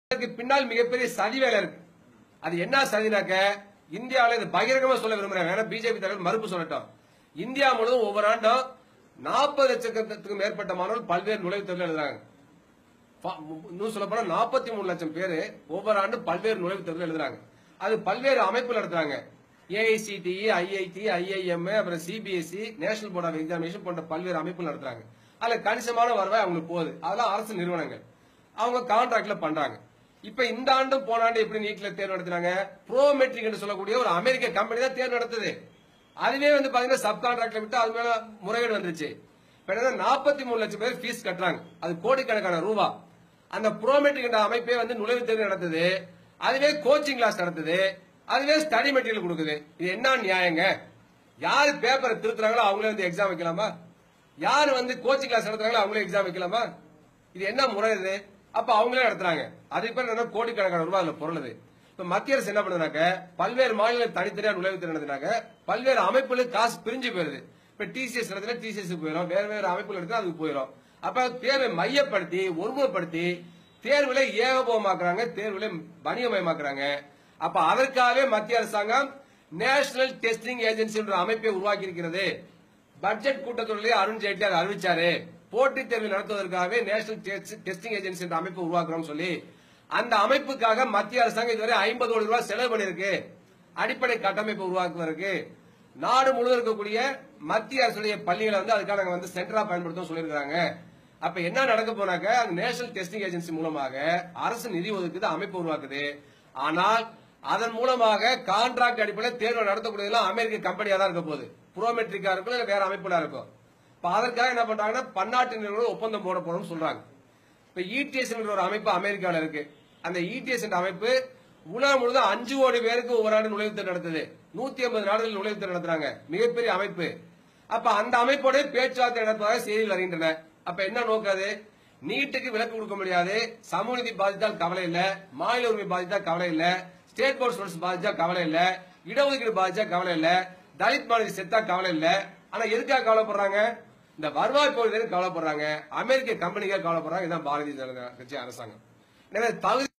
இதற்கு பின்னால் மிகப்பெரிய சதி வேலை இருக்கு அது என்ன சதினாக்க இந்தியாவில் இது பகிரங்கமா சொல்ல விரும்புறேன் வேணா பிஜேபி தலைவர் மறுப்பு சொல்லட்டும் இந்தியா முழுவதும் ஒவ்வொரு ஆண்டும் நாற்பது லட்சத்துக்கும் மேற்பட்ட மாணவர்கள் பல்வேறு நுழைவுத் தேர்வு எழுதுறாங்க ப- இன்னும் சொல்ல போனா நாற்பத்தி மூணு லட்சம் பேர் ஒவ்வொரு ஆண்டும் பல்வேறு நுழைவுத் தேர்வு எழுதுறாங்க அது பல்வேறு அமைப்பு நடத்துறாங்க ஏஐசிடிஇ ஐஐடி ஐஐஎம் அப்புறம் CBSE national board of examination போன்ற பல்வேறு அமைப்புகள் நடத்துறாங்க அதுல கணிசமான வருவாய் அவங்களுக்கு போகுது அதெல்லாம் அரசு நிறுவனங்கள் அவங்க கான்ட்ராக்ட்ல பண்றாங்க இப்ப இந்த ஆண்டும் போன ஆண்டு எப்படி நீட்ல தேர்வு நடத்துறாங்க ப்ரோமெட்ரிக் என்று சொல்லக்கூடிய ஒரு அமெரிக்க கம்பெனி தான் தேர்வு நடத்துது அதுவே வந்து பாத்தீங்கன்னா சப் கான்ட்ராக்ட்ல விட்டு அது மேல முறைகேடு வந்துருச்சு இப்ப என்னன்னா நாற்பத்தி மூணு லட்சம் பேர் ஃபீஸ் கட்டுறாங்க அது கோடிக்கணக்கான ரூபா அந்த ப்ரோமெட்ரிக் என்ற அமைப்பே வந்து நுழைவுத் தேர்வு நடத்துது அதுவே கோச்சிங் கிளாஸ் நடத்துது அதுவே ஸ்டடி மெட்டீரியல் கொடுக்குது இது என்ன நியாயங்க யாரு பேப்பரை திருத்துறாங்களோ அவங்களே வந்து எக்ஸாம் வைக்கலாமா யாரு வந்து கோச்சிங் கிளாஸ் நடத்துறாங்களோ அவங்களே எக்ஸாம் வைக்கலாமா இது என்ன முறை இது அப்ப அவங்களே நடத்துறாங்க அதுக்கு பேர் என்ன கோடிக்கணக்கான ரூபாய் அதுல பொருளுது இப்ப மத்திய அரசு என்ன பண்ணுனாக்க பல்வேறு மாநில தனித்தனியா நுழைவுத் தேர்வு நடத்தினாக்க பல்வேறு அமைப்புகளுக்கு காசு பிரிஞ்சு போயிருது இப்ப டிசிஎஸ் நடத்தினா டிசிஎஸ் போயிடும் வேற வேற அமைப்புகள் எடுத்தா அதுக்கு போயிடும் அப்ப தேர்வை மையப்படுத்தி ஒருமுகப்படுத்தி தேர்வுல ஏகபோகமாக்குறாங்க தேர்வுல வணிகமயமாக்குறாங்க அப்ப அதற்காகவே மத்திய அரசாங்கம் நேஷனல் டெஸ்டிங் ஏஜென்சி என்ற அமைப்பை உருவாக்கி இருக்கிறது பட்ஜெட் கூட்டத்தொடரிலே அருண் ஜேட்லி அதை அறிவிச்சாரு போட்டித் தேர்வு நடத்துவதற்காகவே நேஷனல் டெஸ்டிங் ஏஜென்சி என்ற அமைப்பு உருவாக்குறோம் சொல்லி அந்த அமைப்புக்காக மத்திய அரசாங்கம் இதுவரை ஐம்பது கோடி ரூபாய் செலவு பண்ணிருக்கு அடிப்படை கட்டமைப்பு உருவாக்குவதற்கு நாடு முழுவதும் இருக்கக்கூடிய மத்திய அரசுடைய பள்ளிகளை வந்து அதுக்காக நாங்க வந்து சென்டரா பயன்படுத்தும் சொல்லியிருக்காங்க அப்ப என்ன நடக்க போனாக்க அந்த நேஷனல் டெஸ்டிங் ஏஜென்சி மூலமாக அரசு நிதி ஒதுக்குது அமைப்பு உருவாக்குது ஆனால் அதன் மூலமாக கான்ட்ராக்ட் அடிப்படையில் தேர்வு நடத்தக்கூடியதெல்லாம் அமெரிக்க கம்பெனியா தான் இருக்க போகுது புரோமெட்ரிக்கா இருக்கும் இல்ல வேற அமைப்புல இருக்கும் இப்ப அதற்காக என்ன பண்றாங்கன்னா பன்னாட்டு நிறுவனம் ஒப்பந்தம் போட போறோம்னு சொல்றாங்க இப்ப இடிஎஸ் என்ற ஒரு அமைப்பு அமெரிக்காவில் இருக்கு அந்த இடிஎஸ் என்ற அமைப்பு உலகம் முழுவதும் அஞ்சு கோடி பேருக்கு ஒவ்வொரு ஆண்டு நுழைவுத் தேர்வு நடத்துது நூத்தி ஐம்பது நாடுகள் நுழைவுத் தேர்வு நடத்துறாங்க மிகப்பெரிய அமைப்பு அப்ப அந்த அமைப்போட பேச்சுவார்த்தை நடத்துவதாக செய்திகள் வருகின்றன அப்ப என்ன நோக்காது நீட்டுக்கு விலக்கு கொடுக்க முடியாது சமூக நீதி பாதித்தால் கவலை இல்ல மாநில உரிமை பாதித்தால் கவலை இல்ல ஸ்டேட் போர்ட் ஸ்டூடெண்ட்ஸ் பாதிச்சா கவலை இல்ல இடஒதுக்கீடு பாதிச்சா கவலை இல்ல தலித் மாநில செத்தா கவலை இல்ல ஆனா எதுக்காக கவலைப்படுறாங்க இந்த வருவாய் பகுதியில் கவலைப்படுறாங்க அமெரிக்க கம்பெனிக்காக கவலைப்படுறாங்க இதான் பாரதிய ஜனதா கட்சி அரசாங்கம் எனவே தகுதி